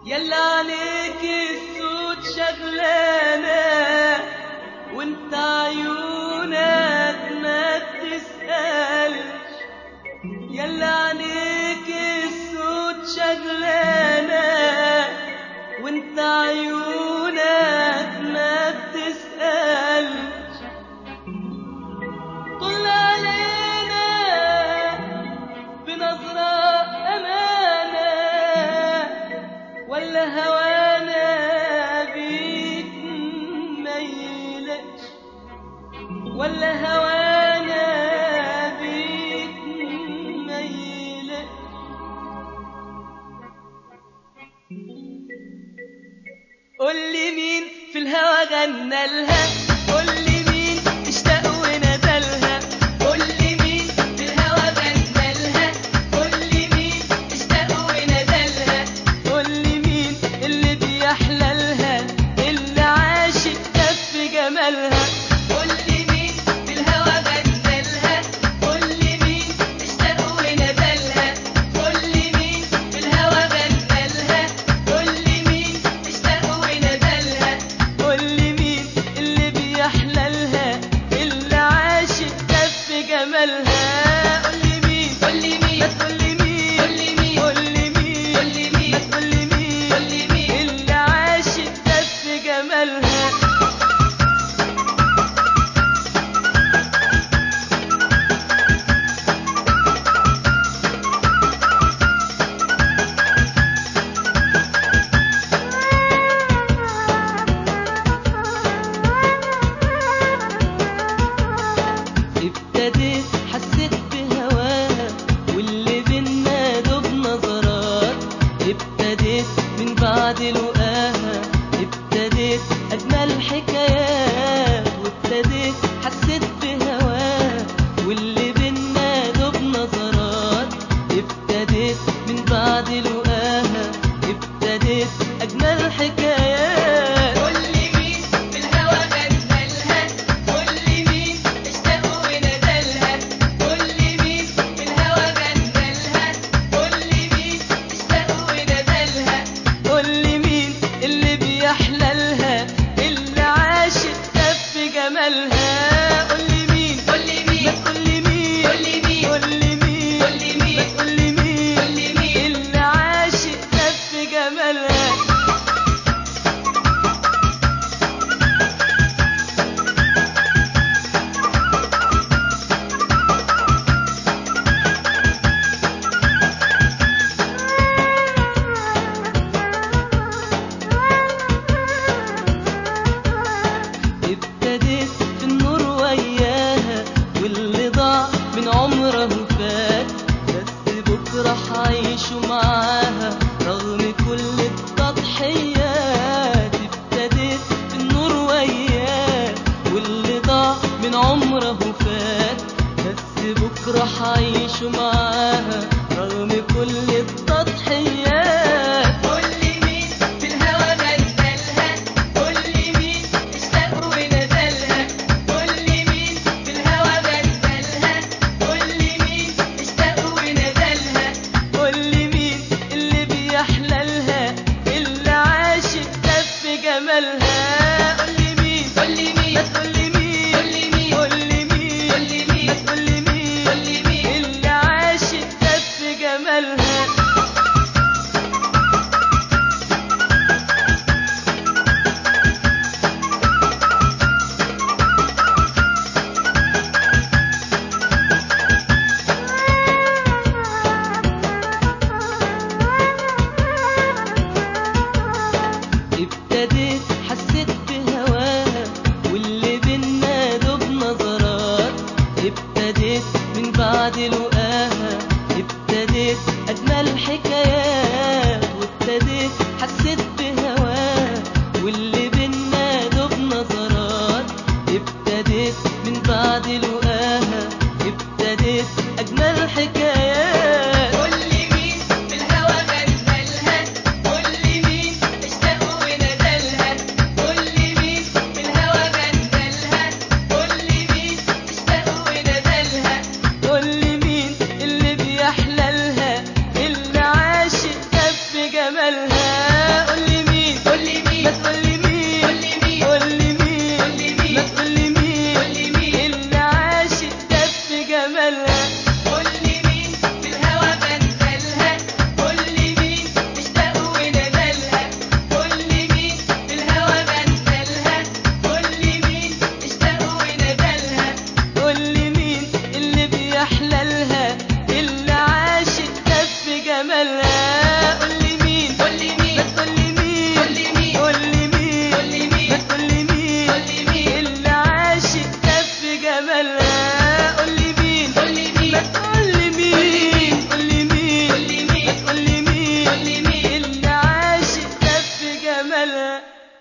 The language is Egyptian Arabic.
يلا عليك السود شغلانة وانت عيونك ما بتسألش يلا عليك السود شغلانة وانت عيونك ما بتسألش طل علينا بنظرة أمانة ولا هوانا بيك ميلش ولا هوانا بيك ميلش قول لي مين في الهوى غنى لها قول لي مين اشتاق وندلها قول لي مين في الهوى غنى لها قول لي مين اشتاق وندلها قول لي مين اللي بيحلى لها اللي عاشق كف جمالها قول لي مين في الهوى غنى لها قول لي مين اشتاق وندلها قول لي مين في الهوى غنى لها قول لي مين اشتاق وندلها قول لي مين اللي بيحلى لها اللي عاشق كف جمالها قول لي مين قول لي مين ما تقول لي مين قول لي مين قول لي مين قول لي مين ما تقول لي مين قول لي مين اللي عاشق كف جمالها ابتديت حسيت بهواها واللي بينا دوب نظرات ابتديت من بعد لقاها ابتديت اجمل حكايات وابتديت حسيت بهواها واللي بينا دوب نظرات ابتديت من بعد لقاها ابتديت اجمل حكايات قول لي مين في الهوى غنى لها قول لي مين اشتاق وندلها قول لي مين في الهوى غنى لها قول لي مين اشتاق وندلها قول لي مين اللي بيحلى لها اللي عاشق كف جمالها قول لي مين قول لي مين ما تقول لي مين قول لي مين قول لي مين قول لي مين ما تقول لي مين قول لي مين اللي عاشق كف جمالها ابتديت في النور وياها واللي ضاع من عمره فات بس بكرة حعيشه معاها رغم كل التضحيات ابتديت في النور وياها واللي ضاع من عمره فات بس بكرة حعيشه معاها رغم كل التضحيات قول لي مين في الهوى غنى لها قول لي مين اشتاق وندلها قول لي مين في الهوى غنى لها قول لي مين اشتاق وندلها قول لي مين اللي بيحلى لها اللي عاشق كف جمالها قول لي مين قول لي مين ما تقول لي مين قول لي مين قول لي مين قول لي مين ما تقول لي مين قول لي مين اللي عاشق كف جمالها ابتديت حسيت بهواها واللي بينا دوب نظرات ابتديت من بعد لقاها ابتديت اجمل حكايات وابتديت حسيت بهواها واللي بينا دوب نظرات ابتديت من بعد لقاها ابتديت اجمل حكايات قول لي مين في الهوى غنى لها قول لي مين اشتاق وندلها قول لي مين في الهوى غنى لها قول لي مين اشتاق وندلها قول لي مين اللي بيحلى لها اللي عاشق كف جمالها